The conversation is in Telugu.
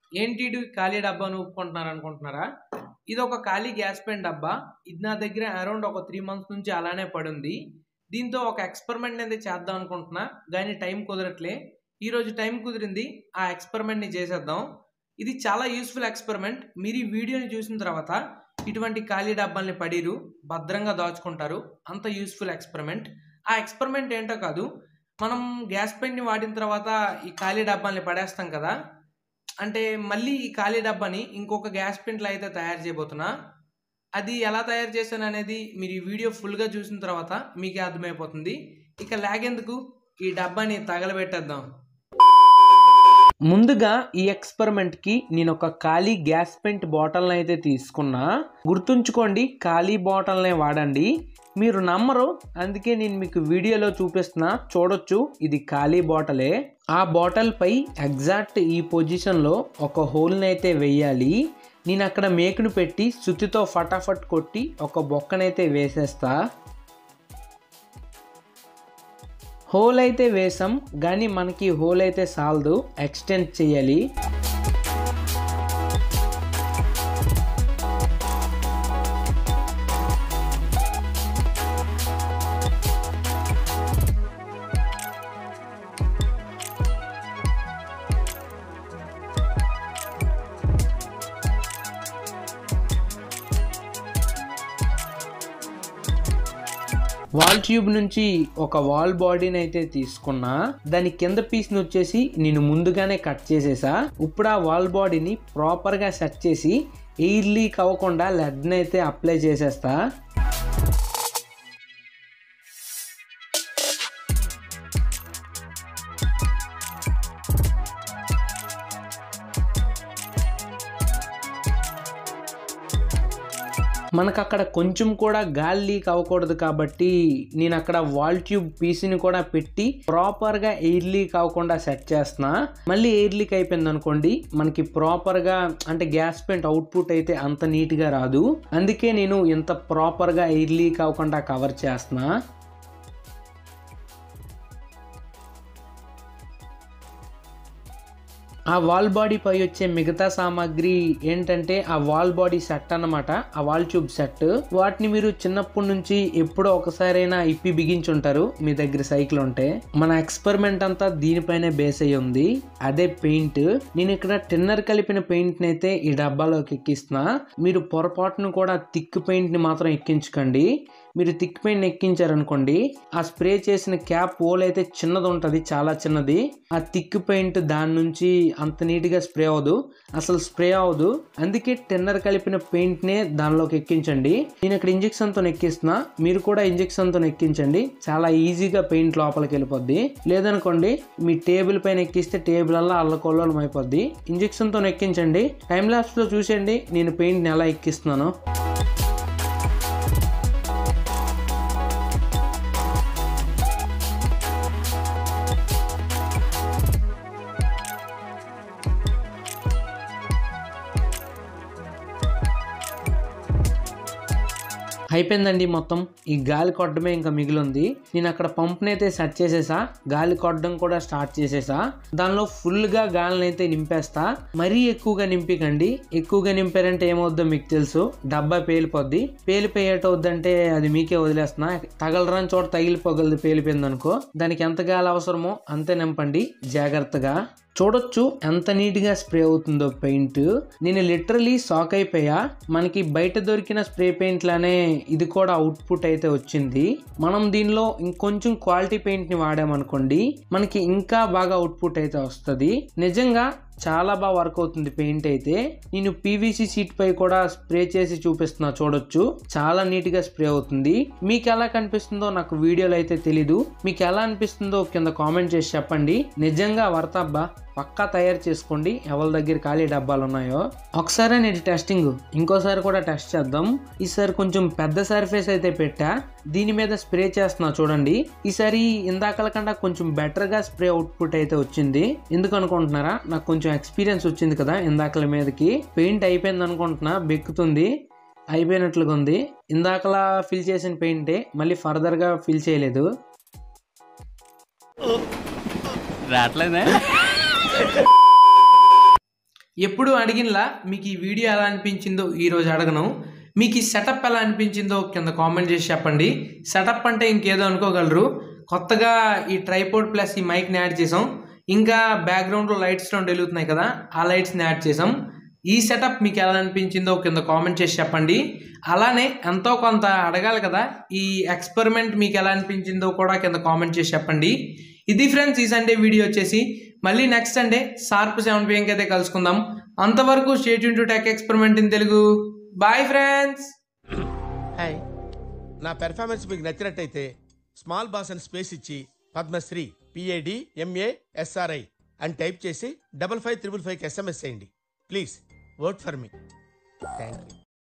ఏంటి ఇది ఖాళీ డబ్బాను ఒప్పుకుంటున్నారు అనుకుంటున్నారా ఇది ఒక ఖాళీ గ్యాస్ పెన్ డబ్బా ఇది నా దగ్గర అరౌండ్ ఒక త్రీ మంత్స్ నుంచి అలానే పడుంది దీంతో ఒక ఎక్స్పెరిమెంట్ అనేది చేద్దాం అనుకుంటున్నా కానీ టైం కుదరట్లే ఈరోజు టైం కుదిరింది ఆ ఎక్స్పెరిమెంట్ని చేసేద్దాం ఇది చాలా యూస్ఫుల్ ఎక్స్పెరిమెంట్ మీరు ఈ వీడియోని చూసిన తర్వాత ఇటువంటి ఖాళీ డబ్బాల్ని పడిరు భద్రంగా దాచుకుంటారు అంత యూస్ఫుల్ ఎక్స్పెరిమెంట్ ఆ ఎక్స్పెరిమెంట్ ఏంటో కాదు మనం గ్యాస్ పెన్ని వాడిన తర్వాత ఈ ఖాళీ డబ్బాల్ని పడేస్తాం కదా అంటే మళ్ళీ ఈ ఖాళీ డబ్బాని ఇంకొక గ్యాస్ పెంట్లో అయితే తయారు చేయబోతున్నా అది ఎలా తయారు చేశాను అనేది మీరు ఈ వీడియో ఫుల్గా చూసిన తర్వాత మీకే అర్థమైపోతుంది ఇక లాగేందుకు ఈ డబ్బాని తగలబెట్టేద్దాం ముందుగా ఈ ఎక్స్పెరిమెంట్కి నేను ఒక ఖాళీ గ్యాస్ పెయింట్ బాటిల్ని అయితే తీసుకున్నా గుర్తుంచుకోండి ఖాళీ బాటిల్నే వాడండి మీరు నమ్మరు అందుకే నేను మీకు వీడియోలో చూపిస్తున్నా చూడొచ్చు ఇది ఖాళీ బాటలే ఆ బాటిల్ పై ఎగ్జాక్ట్ ఈ పొజిషన్లో ఒక హోల్ని అయితే వెయ్యాలి నేను అక్కడ మేకును పెట్టి సుత్తితో ఫటాఫట్ కొట్టి ఒక బొక్కనైతే వేసేస్తా హోల్ అయితే వేసాం కానీ మనకి హోల్ అయితే సాలదు ఎక్స్టెండ్ చేయాలి వాల్ ట్యూబ్ నుంచి ఒక వాల్ బాడీని అయితే తీసుకున్నా దాని కింద పీస్ని వచ్చేసి నేను ముందుగానే కట్ చేసేసా ఇప్పుడు ఆ వాల్ బాడీని ప్రాపర్గా సెట్ చేసి ఎయిర్ లీక్ అవ్వకుండా లెడ్ని అయితే అప్లై చేసేస్తా మనకు అక్కడ కొంచెం కూడా గాలి లీక్ అవ్వకూడదు కాబట్టి నేను అక్కడ వాల్ ట్యూబ్ పీస్ని కూడా పెట్టి ప్రాపర్గా ఎయిర్ లీక్ అవ్వకుండా సెట్ చేస్తున్నా మళ్ళీ ఎయిర్ లీక్ అయిపోయింది అనుకోండి మనకి ప్రాపర్గా అంటే గ్యాస్ పెయింట్ అవుట్పుట్ అయితే అంత నీట్గా రాదు అందుకే నేను ఇంత ప్రాపర్గా ఎయిర్ లీక్ అవ్వకుండా కవర్ చేస్తున్నా ఆ వాల్ బాడీ పై వచ్చే మిగతా సామాగ్రి ఏంటంటే ఆ వాల్ బాడీ సెట్ అన్నమాట ఆ వాల్ ట్యూబ్ సెట్ వాటిని మీరు చిన్నప్పటి నుంచి ఎప్పుడో ఒకసారైనా ఇప్పి బిగించుంటారు మీ దగ్గర సైకిల్ ఉంటే మన ఎక్స్పెరిమెంట్ అంతా దీనిపైనే బేస్ అయ్యి ఉంది అదే పెయింట్ నేను ఇక్కడ టిన్నర్ కలిపిన పెయింట్ అయితే ఈ డబ్బాలోకి ఎక్కిస్తున్నా మీరు పొరపాటును కూడా థిక్ పెయింట్ ని మాత్రం ఎక్కించకండి మీరు థిక్ పెయింట్ ఎక్కించారనుకోండి ఆ స్ప్రే చేసిన క్యాప్ ఓల్ అయితే చిన్నది ఉంటుంది చాలా చిన్నది ఆ థిక్ పెయింట్ దాని నుంచి అంత నీట్గా స్ప్రే అవ్వదు అసలు స్ప్రే అవ్వదు అందుకే టెన్నర్ కలిపిన పెయింట్నే దానిలోకి ఎక్కించండి నేను ఇక్కడ ఇంజెక్షన్తో ఎక్కిస్తున్నా మీరు కూడా ఇంజెక్షన్తో ఎక్కించండి చాలా ఈజీగా పెయింట్ లోపలికి వెళ్ళిపోద్ది లేదనుకోండి మీ టేబుల్ పైన ఎక్కిస్తే టేబుల్ అలా అల్లకొల్లోలం అయిపోద్ది ఇంజెక్షన్తో ఎక్కించండి టైం ల్యాబ్స్లో చూసేయండి నేను పెయింట్ని ఎలా ఎక్కిస్తున్నాను అయిపోయిందండి మొత్తం ఈ గాలి కొట్టడమే ఇంకా మిగిలింది నేను అక్కడ పంప్ని అయితే సెట్ చేసేసా గాలి కొట్టడం కూడా స్టార్ట్ చేసేసా దానిలో ఫుల్గా గాలిని అయితే నింపేస్తా మరీ ఎక్కువగా నింపికండి ఎక్కువగా నింపారంటే ఏమవుద్దో మీకు తెలుసు డబ్బా పేలిపోద్ది పేలిపోయేటవుద్దంటే అది మీకే వదిలేస్తున్నా తగలరాని చోట తగిలిపోగలదు పేలిపోయింది అనుకో దానికి ఎంత గాలి అవసరమో అంతే నింపండి జాగ్రత్తగా చూడొచ్చు ఎంత నీట్గా స్ప్రే అవుతుందో పెయింట్ నేను లిటరలీ షాక్ అయిపోయా మనకి బయట దొరికిన స్ప్రే పెయింట్ లానే ఇది కూడా అవుట్పుట్ అయితే వచ్చింది మనం దీనిలో ఇంకొంచెం క్వాలిటీ పెయింట్ని వాడామనుకోండి మనకి ఇంకా బాగా అవుట్పుట్ అయితే వస్తుంది నిజంగా చాలా బాగా వర్క్ అవుతుంది పెయింట్ అయితే నేను పీవీసీ షీట్ పై కూడా స్ప్రే చేసి చూపిస్తున్నా చూడొచ్చు చాలా నీట్ గా స్ప్రే అవుతుంది మీకు ఎలా కనిపిస్తుందో నాకు వీడియోలో అయితే తెలీదు మీకు ఎలా అనిపిస్తుందో కింద కామెంట్ చేసి చెప్పండి నిజంగా వర్తబ్బా పక్కా తయారు చేసుకోండి ఎవరి దగ్గర ఖాళీ డబ్బాలు ఉన్నాయో ఒకసారి నేను టెస్టింగ్ ఇంకోసారి కూడా టెస్ట్ చేద్దాం ఈసారి కొంచెం పెద్ద సర్ఫేస్ అయితే పెట్టా దీని మీద స్ప్రే చేస్తున్నా చూడండి ఈసారి ఇందాకల కన్నా కొంచెం బెటర్గా స్ప్రే అవుట్పుట్ అయితే వచ్చింది ఎందుకు అనుకుంటున్నారా నాకు కొంచెం ఎక్స్పీరియన్స్ వచ్చింది కదా ఇందాకల మీదకి పెయింట్ అయిపోయింది అనుకుంటున్నా బెక్కుతుంది అయిపోయినట్లుగా ఉంది ఇందాకలా ఫిల్ చేసిన పెయింటే మళ్ళీ ఫర్దర్గా ఫిల్ చేయలేదు రావట్లేదే ఎప్పుడు అడిగినలా మీకు ఈ వీడియో ఎలా అనిపించిందో ఈరోజు అడగను మీకు ఈ సెటప్ ఎలా అనిపించిందో కింద కామెంట్ చేసి చెప్పండి సెటప్ అంటే ఇంకేదో అనుకోగలరు కొత్తగా ఈ ట్రైపోర్డ్ ప్లస్ ఈ మైక్ని యాడ్ చేసాం ఇంకా బ్యాక్గ్రౌండ్లో లైట్స్ రెండు వెలుగుతున్నాయి కదా ఆ లైట్స్ని యాడ్ చేసాం ఈ సెటప్ మీకు ఎలా అనిపించిందో కింద కామెంట్ చేసి చెప్పండి అలానే ఎంతో కొంత అడగాలి కదా ఈ ఎక్స్పెరిమెంట్ మీకు ఎలా అనిపించిందో కూడా కింద కామెంట్ చేసి చెప్పండి ఇది ఫ్రెండ్స్ ఈ సండే వీడియో వచ్చేసి మళ్ళీ నెక్స్ట్ సండే షార్ప్ సెవెన్ పిఎంకి అయితే కలుసుకుందాం అంతవరకు state to tech experiment in Telugu bye friends hi నా పెర్ఫార్మెన్స్ మీకు నచ్చినట్టయితే స్మాల్ బాస్ అని స్పేస్ ఇచ్చి పద్మశ్రీ పిఏడి ఎంఏ ఎస్ఆర్ఐ అని టైప్ చేసి డబల్ ఫైవ్ త్రిబుల్ ఫైవ్కి ఎస్ఎంఎస్ చేయండి please work for me thank you